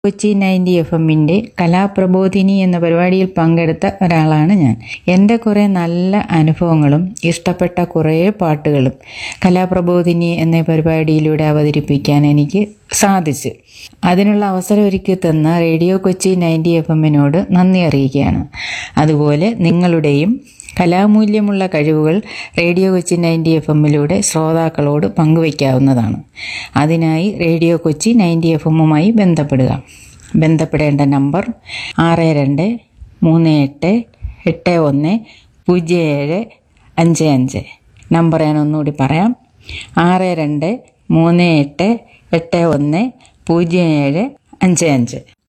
Kochi ninety F എമ്മിൻ്റെ കലാപ്രബോധിനി എന്ന പരിപാടിയിൽ പങ്കെടുത്ത ഒരാളാണ് ഞാൻ എൻ്റെ കുറേ നല്ല അനുഭവങ്ങളും ഇഷ്ടപ്പെട്ട കുറേ പാട്ടുകളും കലാപ്രബോധിനി എന്ന പരിപാടിയിലൂടെ അവതരിപ്പിക്കാൻ എനിക്ക് സാധിച്ചു അതിനുള്ള അവസരം ഒരുക്കി തന്ന റേഡിയോ കൊച്ചി നയൻറ്റി എഫ് എമ്മിനോട് നന്ദി അറിയിക്കുകയാണ് അതുപോലെ നിങ്ങളുടെയും കലാമൂല്യമുള്ള കഴിവുകൾ റേഡിയോ കൊച്ചി നയൻറ്റി എഫ് എമ്മിലൂടെ ശ്രോതാക്കളോട് പങ്കുവയ്ക്കാവുന്നതാണ് അതിനായി റേഡിയോ കൊച്ചി നയൻറ്റി എഫ് എമ്മുമായി ബന്ധപ്പെടുക ബന്ധപ്പെടേണ്ട നമ്പർ ആറ് രണ്ട് മൂന്ന് എട്ട് എട്ട് ഒന്ന് പൂജ്യം ഏഴ് അഞ്ച് അഞ്ച് നമ്പർ ഞാൻ ഒന്നുകൂടി പറയാം ആറ് രണ്ട് മൂന്ന് എട്ട് എട്ട് ഒന്ന് പൂജ്യം ഏഴ് അഞ്ച് അഞ്ച്